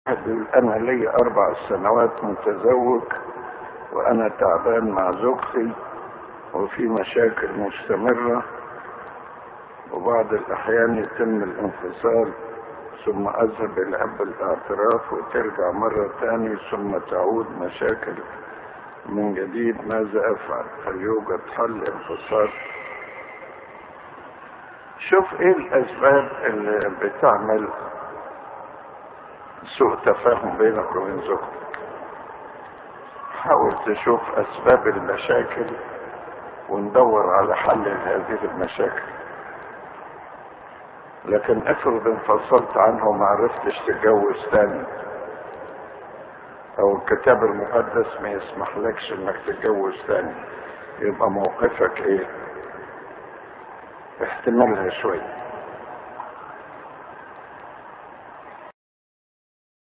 بيقول انا لي اربع سنوات متزوج وانا تعبان مع زوجتي وفي مشاكل مستمرة وبعض الاحيان يتم الانفصال ثم اذهب الى اب الاعتراف وترجع مرة تاني ثم تعود مشاكل من جديد ماذا افعل هل يوجد حل انفصال شوف ايه الاسباب اللي بتعمل سوء تفاهم بينك وبين زوجتك حاول تشوف اسباب المشاكل وندور على حل لهذه المشاكل لكن افرض انفصلت عنه وما عرفتش تتجوز تاني او الكتاب المقدس ما يسمح لكش انك تتجوز تاني يبقى موقفك ايه احتمالها شويه